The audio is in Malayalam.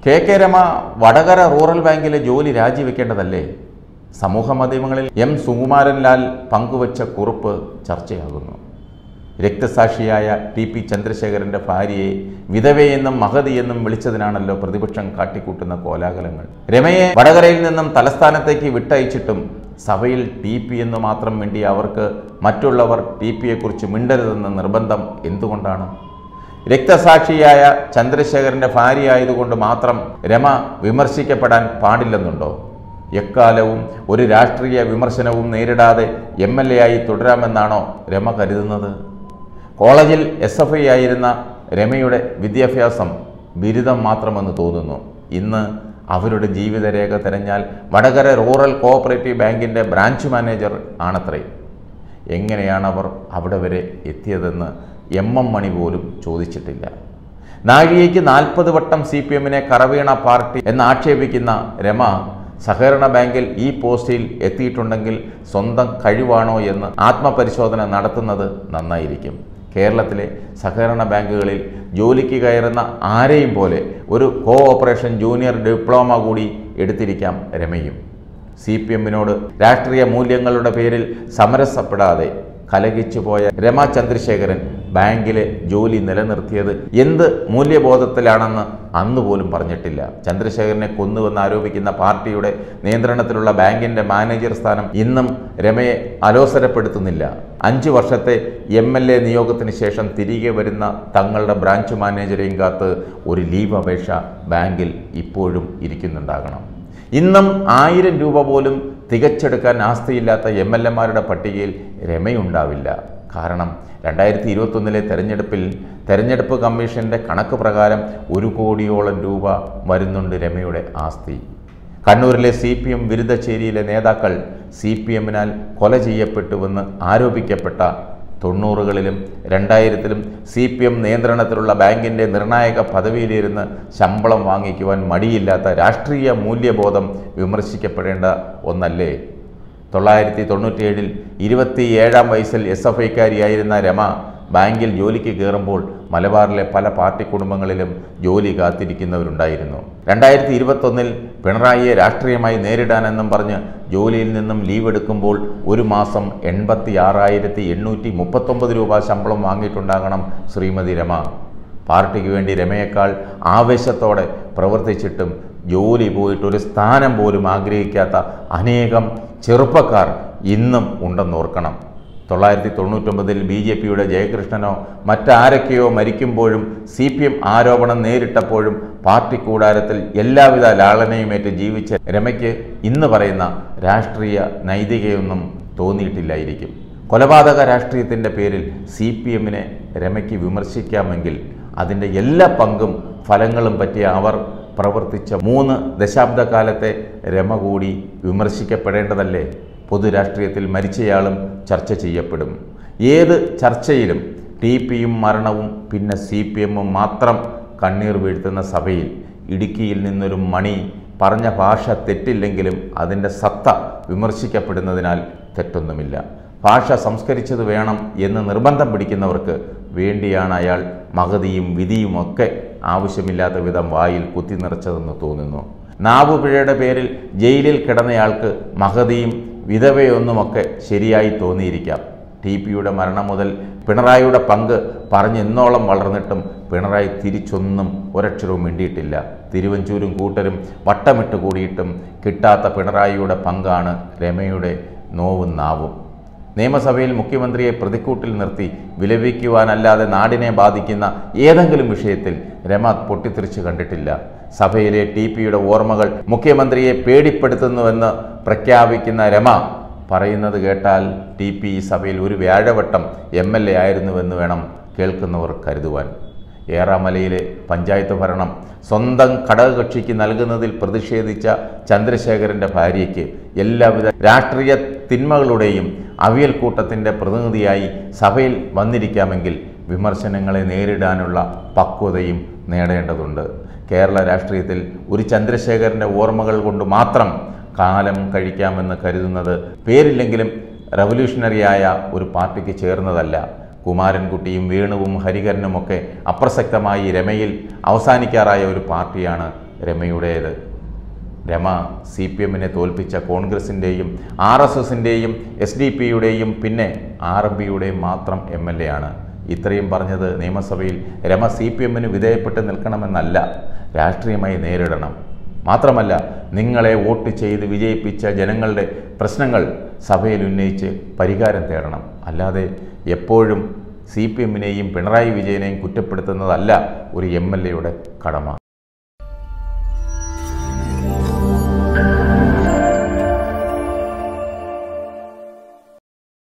K K Rema Vadakara rural ബാങ്കിലെ ജോലി രാജിവെക്കേണ്ടതല്ലേ സമൂഹ മാധ്യമങ്ങളിൽ എം സുകുമാരൻ ലാൽ പങ്കുവച്ച കുറിപ്പ് ചർച്ചയാകുന്നു രക്തസാക്ഷിയായ ടി പി ചന്ദ്രശേഖരന്റെ ഭാര്യയെ വിധവയെന്നും മഹതിയെന്നും വിളിച്ചതിനാണല്ലോ പ്രതിപക്ഷം കാട്ടിക്കൂട്ടുന്ന കോലാഹലങ്ങൾ രമയെ വടകരയിൽ നിന്നും തലസ്ഥാനത്തേക്ക് വിട്ടയച്ചിട്ടും സഭയിൽ ടി പി എന്ന് മാത്രം വേണ്ടി അവർക്ക് മറ്റുള്ളവർ ടി പിയെക്കുറിച്ച് മിണ്ടരുതെന്ന നിർബന്ധം എന്തുകൊണ്ടാണ് രക്തസാക്ഷിയായ ചന്ദ്രശേഖരന്റെ ഭാര്യയായതുകൊണ്ട് മാത്രം രമ വിമർശിക്കപ്പെടാൻ പാടില്ലെന്നുണ്ടോ എക്കാലവും ഒരു രാഷ്ട്രീയ വിമർശനവും നേരിടാതെ എം എൽ എ ആയി തുടരാമെന്നാണോ രമ കരുതുന്നത് കോളേജിൽ എസ് എഫ് ഐ ആയിരുന്ന രമയുടെ വിദ്യാഭ്യാസം ബിരുദം മാത്രമെന്ന് തോന്നുന്നു ഇന്ന് അവരുടെ ജീവിതരേഖ തിരഞ്ഞാൽ വടകര റൂറൽ കോഓപ്പറേറ്റീവ് ബാങ്കിൻ്റെ ബ്രാഞ്ച് മാനേജർ ആണത്രേ എങ്ങനെയാണ് അവർ അവിടെ വരെ എത്തിയതെന്ന് എം എം മണി പോലും ചോദിച്ചിട്ടില്ല നാഴികയ്ക്ക് നാൽപ്പത് വട്ടം സി പി എമ്മിനെ കറവീണ പാർട്ടി എന്ന് ആക്ഷേപിക്കുന്ന രമ സഹകരണ ബാങ്കിൽ ഈ പോസ്റ്റിൽ എത്തിയിട്ടുണ്ടെങ്കിൽ സ്വന്തം കഴിവാണോ എന്ന് ആത്മപരിശോധന നടത്തുന്നത് നന്നായിരിക്കും കേരളത്തിലെ സഹകരണ ബാങ്കുകളിൽ ജോലിക്ക് കയറുന്ന ആരെയും പോലെ ഒരു കോ ഓപ്പറേഷൻ ജൂനിയർ ഡിപ്ലോമ കൂടി എടുത്തിരിക്കാം രമയും സി പി എമ്മിനോട് രാഷ്ട്രീയ മൂല്യങ്ങളുടെ പേരിൽ സമരസപ്പെടാതെ കലകിച്ചു പോയ രമ ചന്ദ്രശേഖരൻ ബാങ്കിലെ ജോലി നിലനിർത്തിയത് എന്ത് മൂല്യബോധത്തിലാണെന്ന് അന്ന് പോലും പറഞ്ഞിട്ടില്ല ചന്ദ്രശേഖരനെ കൊന്നുവെന്ന് ആരോപിക്കുന്ന പാർട്ടിയുടെ നിയന്ത്രണത്തിലുള്ള ബാങ്കിന്റെ മാനേജർ സ്ഥാനം ഇന്നും രമയെ അലോസരപ്പെടുത്തുന്നില്ല അഞ്ചു വർഷത്തെ എം എൽ എ നിയോഗത്തിന് ശേഷം തിരികെ വരുന്ന തങ്ങളുടെ ബ്രാഞ്ച് മാനേജരെയും കാത്ത് ഒരു ലീവ് അപേക്ഷ ബാങ്കിൽ ഇപ്പോഴും ഇരിക്കുന്നുണ്ടാകണം ഇന്നും ആയിരം രൂപ പോലും തികച്ചെടുക്കാൻ ആസ്തിയില്ലാത്ത എം എൽ എമാരുടെ പട്ടികയിൽ രമയുണ്ടാവില്ല കാരണം രണ്ടായിരത്തി ഇരുപത്തൊന്നിലെ തെരഞ്ഞെടുപ്പിൽ തെരഞ്ഞെടുപ്പ് കമ്മീഷന്റെ കണക്ക് പ്രകാരം ഒരു കോടിയോളം രൂപ വരുന്നുണ്ട് രമയുടെ ആസ്തി കണ്ണൂരിലെ സി പി എം വിരുദ്ധച്ചേരിയിലെ നേതാക്കൾ സി പി എമ്മിനാൽ കൊല ചെയ്യപ്പെട്ടുവെന്ന് ആരോപിക്കപ്പെട്ട തൊണ്ണൂറുകളിലും രണ്ടായിരത്തിലും സി പി എം നിയന്ത്രണത്തിലുള്ള ബാങ്കിൻ്റെ നിർണായക പദവിയിലിരുന്ന് ശമ്പളം വാങ്ങിക്കുവാൻ മടിയില്ലാത്ത രാഷ്ട്രീയ മൂല്യബോധം വിമർശിക്കപ്പെടേണ്ട ഒന്നല്ലേ തൊള്ളായിരത്തി തൊണ്ണൂറ്റിയേഴിൽ ഇരുപത്തിയേഴാം വയസ്സിൽ എസ് എഫ് ഐക്കാരിയായിരുന്ന രമ ബാങ്കിൽ ജോലിക്ക് കയറുമ്പോൾ മലബാറിലെ പല പാർട്ടി കുടുംബങ്ങളിലും ജോലി കാത്തിരിക്കുന്നവരുണ്ടായിരുന്നു രണ്ടായിരത്തി ഇരുപത്തൊന്നിൽ പിണറായിയെ രാഷ്ട്രീയമായി നേരിടാനെന്നും പറഞ്ഞ് ജോലിയിൽ നിന്നും ലീവ് എടുക്കുമ്പോൾ ഒരു മാസം എൺപത്തി ആറായിരത്തി എണ്ണൂറ്റി മുപ്പത്തൊമ്പത് രൂപ ശമ്പളം വാങ്ങിയിട്ടുണ്ടാകണം ശ്രീമതി രമ പാർട്ടിക്ക് വേണ്ടി രമയേക്കാൾ ആവേശത്തോടെ പ്രവർത്തിച്ചിട്ടും ജോലി പോയിട്ട് ഒരു സ്ഥാനം പോലും ആഗ്രഹിക്കാത്ത അനേകം ചെറുപ്പക്കാർ ഇന്നും ഉണ്ടെന്നോർക്കണം തൊള്ളായിരത്തി തൊണ്ണൂറ്റൊമ്പതിൽ ബി ജെ പിയുടെ ജയകൃഷ്ണനോ മറ്റാരൊക്കെയോ മരിക്കുമ്പോഴും സി പി എം ആരോപണം നേരിട്ടപ്പോഴും പാർട്ടി കൂടാരത്തിൽ എല്ലാവിധ ലാളനയുമേറ്റ് ജീവിച്ച രമയ്ക്ക് ഇന്ന് പറയുന്ന രാഷ്ട്രീയ നൈതികയൊന്നും തോന്നിയിട്ടില്ലായിരിക്കും കൊലപാതക രാഷ്ട്രീയത്തിൻ്റെ പേരിൽ സി പി എമ്മിനെ രമയ്ക്ക് വിമർശിക്കാമെങ്കിൽ അതിൻ്റെ എല്ലാ പങ്കും ഫലങ്ങളും പറ്റിയ അവർ പ്രവർത്തിച്ച മൂന്ന് ദശാബ്ദക്കാലത്തെ രമ കൂടി വിമർശിക്കപ്പെടേണ്ടതല്ലേ പൊതുരാഷ്ട്രീയത്തിൽ മരിച്ചയാളും ചർച്ച ചെയ്യപ്പെടും ഏത് ചർച്ചയിലും ടി പിയും മരണവും പിന്നെ സി പി എമ്മും മാത്രം കണ്ണീർ വീഴ്ത്തുന്ന സഭയിൽ ഇടുക്കിയിൽ നിന്നൊരു മണി പറഞ്ഞ ഭാഷ തെറ്റില്ലെങ്കിലും അതിൻ്റെ സത്ത വിമർശിക്കപ്പെടുന്നതിനാൽ തെറ്റൊന്നുമില്ല ഭാഷ സംസ്കരിച്ചത് വേണം എന്ന് നിർബന്ധം പിടിക്കുന്നവർക്ക് വേണ്ടിയാണ് അയാൾ മഹതിയും വിധിയുമൊക്കെ ആവശ്യമില്ലാത്ത വിധം വായിൽ കുത്തി നിറച്ചതെന്ന് തോന്നുന്നു നാവുപിഴയുടെ പേരിൽ ജയിലിൽ കിടന്നയാൾക്ക് മഹതിയും വിധവയൊന്നുമൊക്കെ ശരിയായി തോന്നിയിരിക്കാം ടി പിയുടെ മരണം മുതൽ പിണറായിയുടെ പങ്ക് പറഞ്ഞെന്നോളം വളർന്നിട്ടും പിണറായി തിരിച്ചൊന്നും ഒരക്ഷരവും മിണ്ടിയിട്ടില്ല തിരുവഞ്ചൂരും കൂട്ടരും വട്ടമിട്ട് കൂടിയിട്ടും കിട്ടാത്ത പിണറായിയുടെ പങ്കാണ് രമയുടെ നോവും നാവും നിയമസഭയിൽ മുഖ്യമന്ത്രിയെ പ്രതിക്കൂട്ടിൽ നിർത്തി വിലപിക്കുവാനല്ലാതെ നാടിനെ ബാധിക്കുന്ന ഏതെങ്കിലും വിഷയത്തിൽ രമ പൊട്ടിത്തെറിച്ച് കണ്ടിട്ടില്ല സഭയിലെ ടി പിയുടെ ഓർമ്മകൾ മുഖ്യമന്ത്രിയെ പേടിപ്പെടുത്തുന്നുവെന്ന് പ്രഖ്യാപിക്കുന്ന രമ പറയുന്നത് കേട്ടാൽ ടി പി ഈ സഭയിൽ ഒരു വ്യാഴവട്ടം എം എൽ എ ആയിരുന്നുവെന്ന് വേണം കേൾക്കുന്നവർ കരുതുവാൻ ഏറാമലയിലെ പഞ്ചായത്ത് ഭരണം സ്വന്തം ഘടകകക്ഷിക്ക് നൽകുന്നതിൽ പ്രതിഷേധിച്ച ചന്ദ്രശേഖരന്റെ ഭാര്യയ്ക്ക് എല്ലാവിധ രാഷ്ട്രീയ തിന്മകളുടെയും അവിയൽ കൂട്ടത്തിൻ്റെ പ്രതിനിധിയായി സഭയിൽ വന്നിരിക്കാമെങ്കിൽ വിമർശനങ്ങളെ നേരിടാനുള്ള പക്വതയും നേടേണ്ടതുണ്ട് കേരള രാഷ്ട്രീയത്തിൽ ഒരു ചന്ദ്രശേഖരൻ്റെ ഓർമ്മകൾ കൊണ്ട് മാത്രം കാലം കഴിക്കാമെന്ന് കരുതുന്നത് പേരില്ലെങ്കിലും റവല്യൂഷണറിയായ ഒരു പാർട്ടിക്ക് ചേർന്നതല്ല കുമാരൻകുട്ടിയും വേണുവും ഹരിഹരനുമൊക്കെ അപ്രസക്തമായി രമയിൽ അവസാനിക്കാറായ ഒരു പാർട്ടിയാണ് രമയുടേത് രമ സി പി എമ്മിനെ തോൽപ്പിച്ച കോൺഗ്രസിൻ്റെയും ആർ എസ് എസിൻ്റെയും എസ് ഡി പിയുടെയും പിന്നെ ആർ എം പിയുടെയും മാത്രം എം എൽ എ ആണ് ഇത്രയും പറഞ്ഞത് നിയമസഭയിൽ രമ സി പി എമ്മിന് വിധേയപ്പെട്ട് നിൽക്കണമെന്നല്ല രാഷ്ട്രീയമായി നേരിടണം മാത്രമല്ല നിങ്ങളെ വോട്ട് ചെയ്ത് വിജയിപ്പിച്ച ജനങ്ങളുടെ പ്രശ്നങ്ങൾ സഭയിൽ ഉന്നയിച്ച് പരിഹാരം തേടണം അല്ലാതെ എപ്പോഴും സി പി എമ്മിനെയും പിണറായി വിജയനെയും കുറ്റപ്പെടുത്തുന്നതല്ല ഒരു എം എൽ എയുടെ കടമ